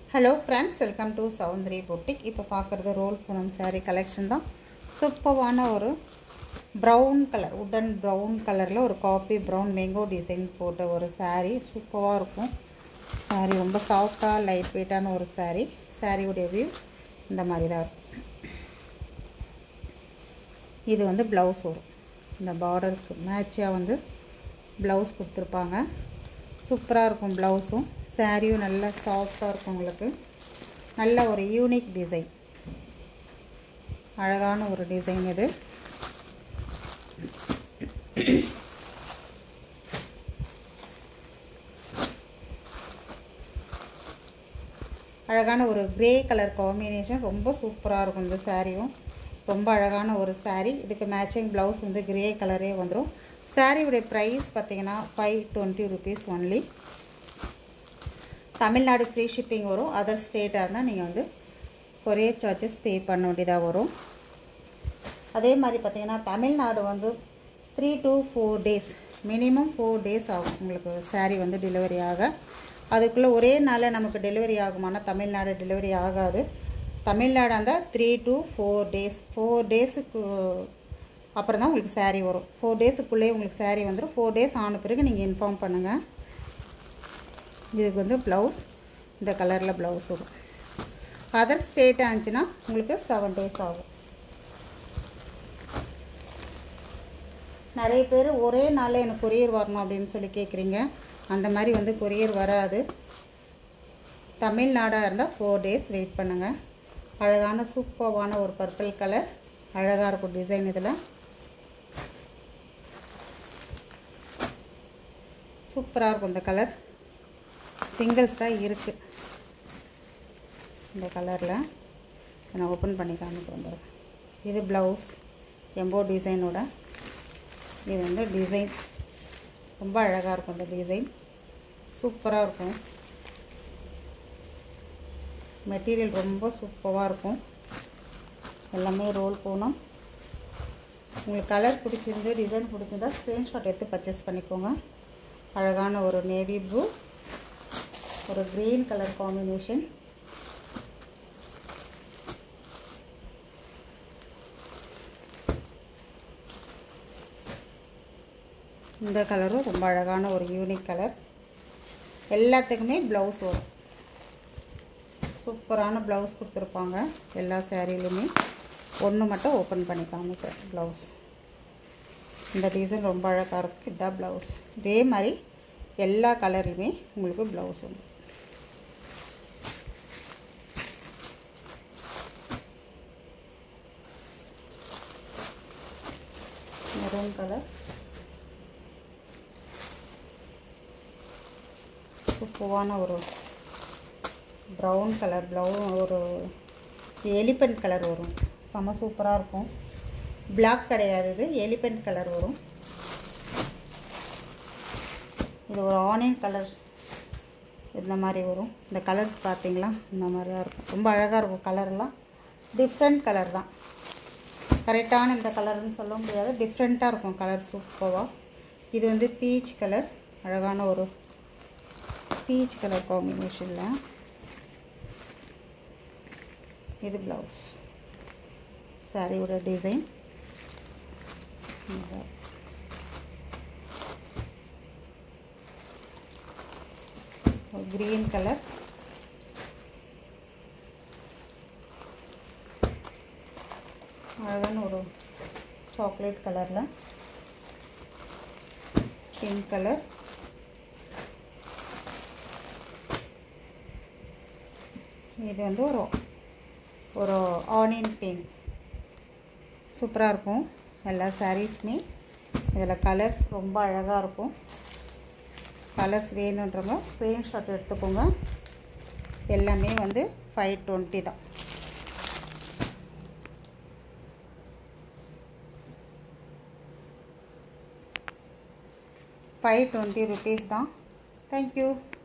hello friends welcome to Soundari boutique இப்போ பார்க்குறது role Poonam saree collection தான் சூப்பரான ஒரு ப்ரௌன் கலர் உடன் ப்ரௌன் கலரில் ஒரு காப்பி ப்ரௌன் மேங்கோ டிசைன் போட்ட ஒரு saree சூப்பராக இருக்கும் saree ரொம்ப சாஃப்டாக லைட் வெயிட்டான ஒரு saree சாரியுடைய வியூ இந்த மாதிரி தான் இருக்கும் இது வந்து ப்ளவுஸ் வரும் இந்த பார்டருக்கு மேட்சாக வந்து ப்ளவுஸ் கொடுத்துருப்பாங்க சூப்பராக இருக்கும் ப்ளவுஸும் சாரியும் நல்லா சாஃப்டாக இருக்கும் உங்களுக்கு நல்ல ஒரு யூனிக் டிசைன் அழகான ஒரு டிசைன் இது அழகான ஒரு கிரே கலர் காம்பினேஷன் ரொம்ப சூப்பராக இருக்கும் இந்த சாரியும் ரொம்ப அழகான ஒரு saree இதுக்கு மேட்சிங் ப்ளவுஸ் வந்து கிரே கலரே வந்துடும் சாரியுடைய ப்ரைஸ் பார்த்தீங்கன்னா five twenty rupees only Tamil Nadu free shipping வரும் அதர் ஸ்டேட்டாக இருந்தால் நீங்கள் வந்து கொரியர் சார்ஜஸ் பே பண்ண வேண்டியதாக வரும் அதே மாதிரி பார்த்தீங்கன்னா தமிழ்நாடு வந்து three to four days minimum four days ஆகும் உங்களுக்கு saree வந்து டெலிவரி ஆக அதுக்குள்ளே ஒரே நாளில் நமக்கு டெலிவரி ஆகுமானா தமிழ்நாடு டெலிவரி ஆகாது தமிழ்நாடு இருந்தால் three to four days four டேஸுக்கு அப்புறம் தான் உங்களுக்கு saree வரும் ஃபோர் டேஸுக்குள்ளே உங்களுக்கு saree வந்துடும் ஃபோர் டேஸ் ஆன பிறகு நீங்கள் இன்ஃபார்ம் பண்ணுங்கள் இதுக்கு வந்து ப்ளவுஸ் இந்த கலரில் ப்ளவுஸ் வரும் அதர் ஸ்டேட்டாக இருந்துச்சுன்னா உங்களுக்கு செவன் டேஸ் ஆகும் நிறைய பேர் ஒரே நாளில் எனக்கு கொரியர் வரணும் அப்படின்னு சொல்லி கேட்குறீங்க அந்த மாதிரி வந்து கொரியர் வராது தமிழ்நாடாக இருந்தால் ஃபோர் டேஸ் வெயிட் பண்ணுங்கள் அழகான சூப்பர்வான ஒரு பர்பிள் கலர் அழகாக இருக்கும் டிசைன் இதில் சூப்பராக இருக்கும் இந்த கலர் சிங்கிள்ஸ் தான் இருக்குது இந்த கலரில் நான் ஓப்பன் பண்ணி காமிக்க வந்துடுறேன் இது ப்ளவுஸ் எம்போ டிசைனோட இது வந்து டிசைன் ரொம்ப அழகாக இருக்கும் இந்த டிசைன் சூப்பராக இருக்கும் மெட்டீரியல் ரொம்ப சூப்பராக இருக்கும் எல்லாமே ரோல் போகணும் உங்களுக்கு கலர் பிடிச்சிருந்து டிசைன் பிடிச்சிருந்தா ஸ்க்ரீன்ஷாட் எடுத்து பர்ச்சேஸ் பண்ணிக்கோங்க அழகான ஒரு நேவி ப்ளூ ஒரு க்ரீன் கலர் காம்பினேஷன் இந்த கலரும் ரொம்ப அழகான ஒரு யூனிக் கலர் எல்லாத்துக்குமே ப்ளவுஸ் வரும் சூப்பரான ப்ளவுஸ் கொடுத்துருப்பாங்க எல்லா சேரீலுமே ஒன்று மட்டும் ஓப்பன் பண்ணி காமிக்கிறேன் ப்ளவுஸ் இந்த டிசைன் ரொம்ப அழகாக இருக்குது இதுதான் ப்ளவுஸ் இதே மாதிரி எல்லா கலர்லையுமே உங்களுக்கு ப்ளவுஸ் வரும் மெரூன் கலர் சூப்பரான ஒரு ப்ரௌன் கலர் ப்ளவு ஒரு எலிபெண்ட் கலர் வரும் செம சூப்பராக இருக்கும் பிளாக் கிடையாது இது எலிபெண்ட் கலர் வரும் இது ஒரு ஆனியன் கலர் இந்த மாதிரி வரும் இந்த கலர் பார்த்தீங்களா இந்த மாதிரி தான் இருக்கும் ரொம்ப அழகாக இருக்கும் கலர்லாம் டிஃப்ரெண்ட் கலர் தான் கரெக்டான இந்த கலர்னு சொல்ல முடியாது டிஃப்ரெண்ட்டாக இருக்கும் கலர் சூப்பராக இது வந்து பீச் கலர் அழகான ஒரு பீச் கலர் காம்பினேஷனில் இது ப்ளவுஸ் சாரியோட டிசைன் க்ரீன் கலர் அழகான ஒரு சாக்லேட் கலரில் பிங்க் கலர் இது வந்து ஒரு ஒரு ஆனியன் பிங்க் சூப்பராக இருக்கும் எல்லா சாரீஸுமே இதில் கலர்ஸ் ரொம்ப அழகாக இருக்கும் கலர்ஸ் வேணுன்றவங்க ஸ்க்ரீன்ஷாட் எடுத்துக்கோங்க எல்லாமே வந்து ஃபைவ் டுவெண்ட்டி தான் ஃபைவ் டுவெண்ட்டி ருபீஸ் தான் தேங்க்யூ